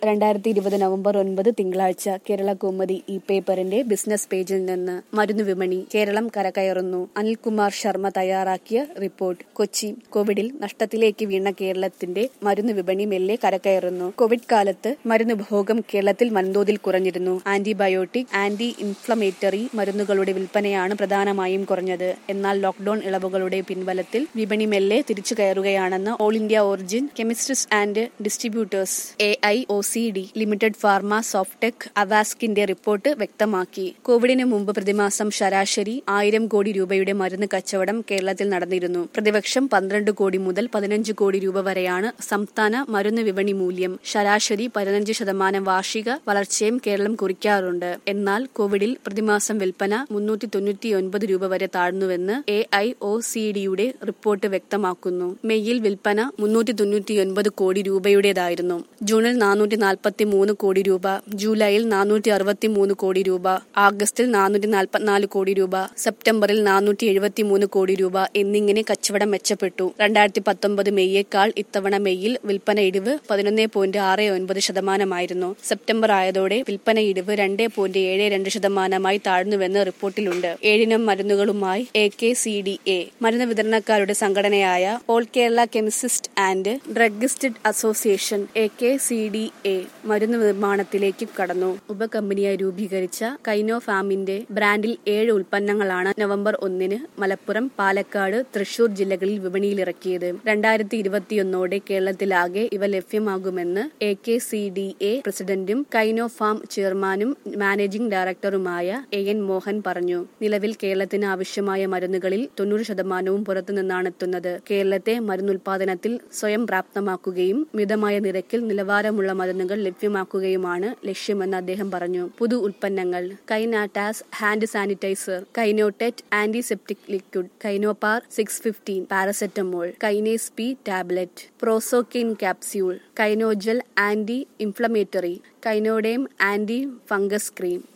രണ്ടായിരത്തി ഇരുപത് നവംബർ ഒൻപത് തിങ്കളാഴ്ച കേരള കൗമുദി ഈ പേപ്പറിന്റെ ബിസിനസ് പേജിൽ നിന്ന് മരുന്ന് വിപണി കേരളം കരകയറുന്നു അനിൽകുമാർ ശർമ്മ തയ്യാറാക്കിയ റിപ്പോർട്ട് കൊച്ചി കോവിഡിൽ നഷ്ടത്തിലേക്ക് വീണ കേരളത്തിന്റെ മരുന്ന് വിപണി മെല്ലെ കരകയറുന്നു കോവിഡ് കാലത്ത് മരുന്ന് ഉപഭോഗം കേരളത്തിൽ വൻതോതിൽ കുറഞ്ഞിരുന്നു ആന്റിബയോട്ടിക് ആന്റി ഇൻഫ്ലമേറ്ററി മരുന്നുകളുടെ വിൽപ്പനയാണ് പ്രധാനമായും കുറഞ്ഞത് എന്നാൽ ലോക്ഡൌൺ ഇളവുകളുടെ പിൻബലത്തിൽ വിപണി മെല്ലെ തിരിച്ചു കയറുകയാണെന്ന് All India Origin Chemists and Distributors A I O C D Limited Pharma Softech അവാസ്കിന്റെ റിപ്പോർട്ട് വ്യക്തമാക്കി കോവിഡിന് മുമ്പ് പ്രതിമാസം ശരാശരി ആയിരം കോടി രൂപയുടെ മരുന്ന് കച്ചവടം കേരളത്തിൽ നടന്നിരുന്നു പ്രതിപക്ഷം പന്ത്രണ്ട് കോടി മുതൽ പതിനഞ്ച് കോടി രൂപ വരെയാണ് സംസ്ഥാന മരുന്ന് വിപണി മൂല്യം ശരാശരി പതിനഞ്ച് ശതമാനം വാർഷിക വളർച്ചയും കേരളം കുറിക്കാറുണ്ട് എന്നാൽ കോവിഡിൽ പ്രതിമാസം വിൽപ്പന മുന്നൂറ്റി തൊണ്ണൂറ്റിയൊൻപത് രൂപ വരെ താഴ്ന്നുവെന്ന് എ ഐ ഒ സി ഡിയുടെ റിപ്പോർട്ട് വ്യക്തമാക്കുന്നു മെയ്യിൽ വിൽപ്പന മുന്നൂറ്റി തൊണ്ണൂറ്റിയൊൻപത് കോടി രൂപയുടേതായിരുന്നു ജൂണിൽ നാനൂറ്റി നാൽപ്പത്തി മൂന്ന് കോടി രൂപ ജൂലൈയിൽ നാനൂറ്റി അറുപത്തി മൂന്ന് കോടി രൂപ ആഗസ്റ്റിൽ നാനൂറ്റി നാൽപ്പത്തിനാല് കോടി രൂപ സെപ്റ്റംബറിൽ നാനൂറ്റി എഴുപത്തി മൂന്ന് കോടി രൂപ എന്നിങ്ങനെ കച്ചവടം മെച്ചപ്പെട്ടു രണ്ടായിരത്തി പത്തൊമ്പത് മെയ്യേക്കാൾ ഇത്തവണ മെയ്യിൽ വിൽപ്പന ഇടിവ് പതിനൊന്ന് പോയിന്റ് ആറ് ഒൻപത് ശതമാനമായിരുന്നു സെപ്റ്റംബർ ആയതോടെ വിൽപ്പന ഇടിവ് രണ്ട് പോയിന്റ് ഏഴ് രണ്ട് ശതമാനമായി താഴ്ന്നുവെന്ന് റിപ്പോർട്ടിലുണ്ട് ഏഴിനം മരുന്നുകളുമായി A K C D A മരുന്ന് വിതരണക്കാരുടെ സംഘടനയായ All Kerala Chemist and Druggist Association A K C D A മരുന്ന് നിർമ്മാണത്തിലേക്ക് കടന്നു ഉപകമ്പനിയായി രൂപീകരിച്ച കൈനോ ഫാമിന്റെ ബ്രാൻഡിൽ ഏഴ് ഉൽപ്പന്നങ്ങളാണ് നവംബർ ഒന്നിന് മലപ്പുറം പാലക്കാട് തൃശൂർ ജില്ലകളിൽ വിപണിയിലിറക്കിയത് രണ്ടായിരത്തി ഇരുപത്തിയൊന്നോടെ കേരളത്തിലാകെ ഇവ ലഭ്യമാകുമെന്ന് A K C D A പ്രസിഡന്റും കൈനോ ഫാം ചെയർമാനും മാനേജിംഗ് ഡയറക്ടറുമായ എ എൻ മോഹൻ പറഞ്ഞു നിലവിൽ കേരളത്തിന് ആവശ്യമായ മരുന്നുകളിൽ തൊണ്ണൂറ് ശതമാനവും പുറത്തുനിന്നാണ് എത്തുന്നത് കേരളത്തെ മരുന്നുൽപാദനത്തിൽ സ്വയം പ്രാപ്തമാക്കുകയും മിതമായ നിരക്കിൽ നിലവാരമുള്ള മരുന്നുകൾ ലഭ്യമാക്കുകയുമാണ് ലക്ഷ്യമെന്ന് അദ്ദേഹം പറഞ്ഞു പുതു ഉൽപ്പന്നങ്ങൾ കൈനാറ്റാസ് ഹാൻഡ് സാനിറ്റൈസർ കൈനോടെറ്റ് ആന്റിസെപ്റ്റിക് ലിക്വിഡ് കൈനോപാർ സിക്സ് ഫിഫ്റ്റീൻ പാരസെറ്റമോൾ കൈനേസ് പി ടാബ്ലറ്റ് പ്രോസോക്കിൻ ക്യാപ്സ്യൂൾ കൈനോജൽ ആന്റി ഇൻഫ്ലമേറ്ററി കൈനോഡേം ആന്റി ഫംഗസ് ക്രീം